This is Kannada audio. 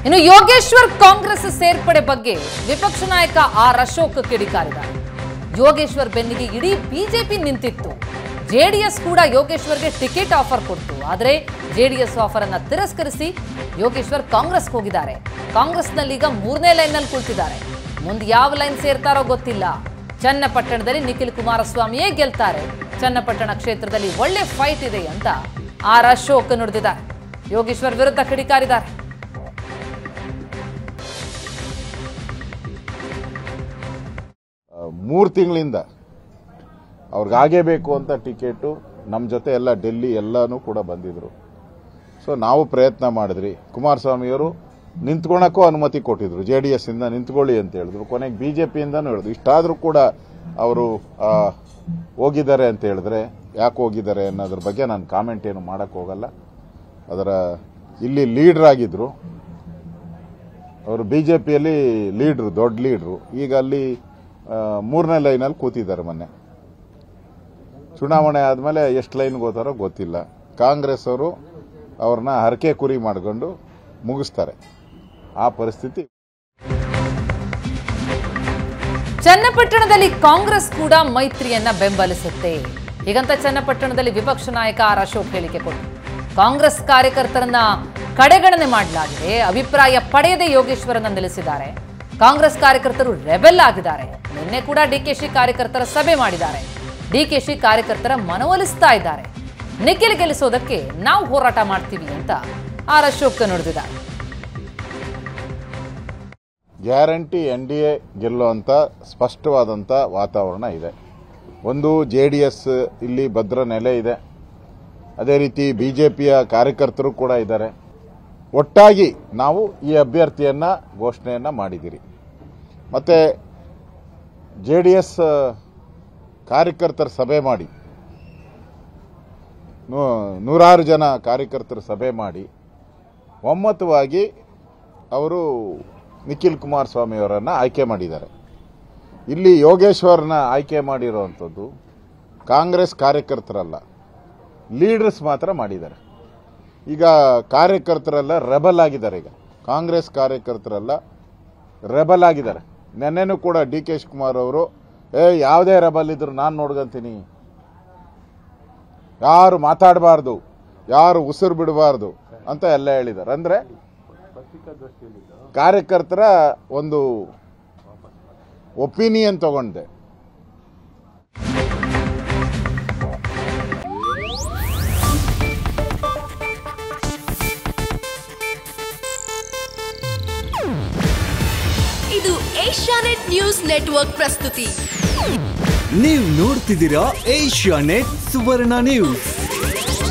ಇನ್ನು ಯೋಗೇಶ್ವರ್ ಕಾಂಗ್ರೆಸ್ ಸೇರ್ಪಡೆ ಬಗ್ಗೆ ವಿಪಕ್ಷ ನಾಯಕ ಆರ್ ಅಶೋಕ್ ಕಿಡಿಕಾರಿದ್ದಾರೆ ಯೋಗೇಶ್ವರ್ ಬೆನ್ನಿಗೆ ಇಡೀ ಬಿಜೆಪಿ ನಿಂತಿತ್ತು ಜೆಡಿಎಸ್ ಕೂಡ ಯೋಗೇಶ್ವರ್ಗೆ ಟಿಕೆಟ್ ಆಫರ್ ಕೊಡ್ತು ಆದರೆ ಜೆಡಿಎಸ್ ಆಫರ್ ಅನ್ನ ತಿರಸ್ಕರಿಸಿ ಯೋಗೇಶ್ವರ್ ಕಾಂಗ್ರೆಸ್ಗೆ ಹೋಗಿದ್ದಾರೆ ಕಾಂಗ್ರೆಸ್ನಲ್ಲಿ ಈಗ ಮೂರನೇ ಲೈನ್ನಲ್ಲಿ ಕುಳಿತಿದ್ದಾರೆ ಮುಂದೆ ಯಾವ ಲೈನ್ ಸೇರ್ತಾರೋ ಗೊತ್ತಿಲ್ಲ ಚನ್ನಪಟ್ಟಣದಲ್ಲಿ ನಿಖಿಲ್ ಕುಮಾರಸ್ವಾಮಿಯೇ ಗೆಲ್ತಾರೆ ಚನ್ನಪಟ್ಟಣ ಕ್ಷೇತ್ರದಲ್ಲಿ ಒಳ್ಳೆ ಫೈಟ್ ಇದೆ ಅಂತ ಆರ್ ಅಶೋಕ್ ನುಡಿದಿದ್ದಾರೆ ಯೋಗೇಶ್ವರ್ ವಿರುದ್ಧ ಕಿಡಿಕಾರಿದ್ದಾರೆ ಮೂರು ತಿಂಗಳಿಂದ ಅವ್ರಿಗಾಗೇಬೇಕು ಅಂತ ಟಿಕೆಟು ನಮ್ಮ ಜೊತೆ ಎಲ್ಲ ಡೆಲ್ಲಿ ಎಲ್ಲನೂ ಕೂಡ ಬಂದಿದ್ರು ಸೊ ನಾವು ಪ್ರಯತ್ನ ಮಾಡಿದ್ರಿ ಕುಮಾರಸ್ವಾಮಿಯವರು ನಿಂತ್ಕೊಳಕ್ಕೂ ಅನುಮತಿ ಕೊಟ್ಟಿದ್ರು ಜೆ ಡಿ ಎಸ್ ಇಂದ ನಿಂತ್ಕೊಳ್ಳಿ ಅಂತ ಹೇಳಿದ್ರು ಕೊನೆಗೆ ಬಿ ಜೆ ಪಿಯಿಂದನೂ ಹೇಳಿದ್ರು ಇಷ್ಟಾದರೂ ಕೂಡ ಅವರು ಆ, ಹೋಗಿದ್ದಾರೆ ಅಂತ ಹೇಳಿದ್ರೆ ಯಾಕೆ ಹೋಗಿದ್ದಾರೆ ಅನ್ನೋದ್ರ ಬಗ್ಗೆ ನಾನು ಕಾಮೆಂಟ್ ಏನು ಮಾಡಕ್ಕೆ ಹೋಗಲ್ಲ ಅದರ ಇಲ್ಲಿ ಲೀಡ್ರ್ ಆಗಿದ್ರು ಅವರು ಬಿ ಜೆ ಪಿಯಲ್ಲಿ ಲೀಡ್ರು ದೊಡ್ಡ ಲೀಡ್ರು ಈಗ ಅಲ್ಲಿ ಆ, ಮೂರನೇ ಲೈನಲ್ಲಿ ಕೂತಿದ್ದಾರೆ ಮೊನ್ನೆ ಚುನಾವಣೆ ಆದಮೇಲೆ ಎಷ್ಟು ಲೈನ್ಗೆ ಹೋತಾರೋ ಗೊತ್ತಿಲ್ಲ ಕಾಂಗ್ರೆಸ್ ಅವರು ಅವ್ರನ್ನ ಹರಕೆ ಕುರಿ ಮಾಡಿಕೊಂಡು ಮುಗಿಸ್ತಾರೆ ಆ ಪರಿಸ್ಥಿತಿ ಚನ್ನಪಟ್ಟಣದಲ್ಲಿ ಕಾಂಗ್ರೆಸ್ ಕೂಡ ಮೈತ್ರಿಯನ್ನ ಬೆಂಬಲಿಸುತ್ತೆ ಹೀಗಂತ ಚನ್ನಪಟ್ಟಣದಲ್ಲಿ ವಿಪಕ್ಷ ನಾಯಕ ಆರ್ ಅಶೋಕ್ ಹೇಳಿಕೆ ಕೊಟ್ಟರು ಕಾಂಗ್ರೆಸ್ ಕಾರ್ಯಕರ್ತರನ್ನ ಕಡೆಗಣನೆ ಮಾಡಲಾಗಿದೆ ಅಭಿಪ್ರಾಯ ಪಡೆಯದೆ ಯೋಗೇಶ್ವರನ್ನ ನಿಲ್ಲಿಸಿದ್ದಾರೆ ಕಾಂಗ್ರೆಸ್ ಕಾರ್ಯಕರ್ತರು ರೆಬೆಲ್ ಆಗಿದ್ದಾರೆ ನಿನ್ನೆ ಕೂಡ ಡಿಕೆಶಿ ಕಾರ್ಯಕರ್ತರ ಸಭೆ ಮಾಡಿದ್ದಾರೆ ಡಿಕೆಶಿ ಕಾರ್ಯಕರ್ತರ ಮನವೊಲಿಸ್ತಾ ಇದ್ದಾರೆ ನಿಖಿಲ್ ಗೆಲ್ಲಿಸೋದಕ್ಕೆ ನಾವು ಹೋರಾಟ ಮಾಡ್ತೀವಿ ಅಂತ ಆರ್ ಅಶೋಕ್ ನುಡಿದಿದ್ದಾರೆ ಗ್ಯಾರಂಟಿ ಎನ್ ಡಿ ಎ ಗೆಲ್ಲುವಂಥ ಸ್ಪಷ್ಟವಾದಂಥ ವಾತಾವರಣ ಇದೆ ಒಂದು ಜೆ ಡಿ ಎಸ್ ಇಲ್ಲಿ ಭದ್ರ ನೆಲೆ ಇದೆ ಅದೇ ರೀತಿ ಬಿ ಜೆ ಪಿಯ ಕಾರ್ಯಕರ್ತರು ಕೂಡ ಇದ್ದಾರೆ ಒಟ್ಟಾಗಿ ನಾವು ಈ ಅಭ್ಯರ್ಥಿಯನ್ನು ಘೋಷಣೆಯನ್ನು ಮಾಡಿದ್ದೀರಿ ಮತ್ತು ಜೆ ಡಿ ಎಸ್ ಕಾರ್ಯಕರ್ತರ ಸಭೆ ಮಾಡಿ ನೂ- ನೂರಾರು ಜನ ಕಾರ್ಯಕರ್ತರ ಸಭೆ ಮಾಡಿ ಒಮ್ಮತವಾಗಿ ಅವರು ನಿಖಿಲ್ ಕುಮಾರಸ್ವಾಮಿ ಅವರನ್ನು ಆಯ್ಕೆ ಮಾಡಿದ್ದಾರೆ ಇಲ್ಲಿ ಯೋಗೇಶ್ವರ್ನ ಆಯ್ಕೆ ಮಾಡಿರುವಂಥದ್ದು ಕಾಂಗ್ರೆಸ್ ಕಾರ್ಯಕರ್ತರಲ್ಲ ಲೀಡರ್ಸ್ ಮಾತ್ರ ಮಾಡಿದ್ದಾರೆ ಈಗ ಕಾರ್ಯಕರ್ತರೆಲ್ಲ ರೆಬಲ್ ಆಗಿದ್ದಾರೆ ಈಗ ಕಾಂಗ್ರೆಸ್ ಕಾರ್ಯಕರ್ತರೆಲ್ಲ ರೆಬಲ್ ಆಗಿದ್ದಾರೆ ನೆನ್ನೆನೂ ಕೂಡ ಡಿ ಕೆ ಶಿವಕುಮಾರ್ ಅವರು ಏ ಯಾವುದೇ ರೆಬಲ್ ಇದ್ರು ನಾನು ನೋಡ್ಕೊಂತೀನಿ ಯಾರು ಮಾತಾಡಬಾರ್ದು ಯಾರು ಉಸಿರು ಬಿಡಬಾರ್ದು ಅಂತ ಎಲ್ಲ ಹೇಳಿದ್ದಾರೆ ಅಂದ್ರೆ ಕಾರ್ಯಕರ್ತರ ಒಂದು ಒಪಿನಿಯನ್ ತಗೊಂಡೆ ಇದು ಏಷ್ಯಾನೆಟ್ ನ್ಯೂಸ್ ನೆಟ್ವರ್ಕ್ ಪ್ರಸ್ತುತಿ ನೀವು ನೋಡ್ತಿದ್ದೀರಾ ಏಷ್ಯಾ ನೆಟ್ ಸುವರ್ಣ ನ್ಯೂಸ್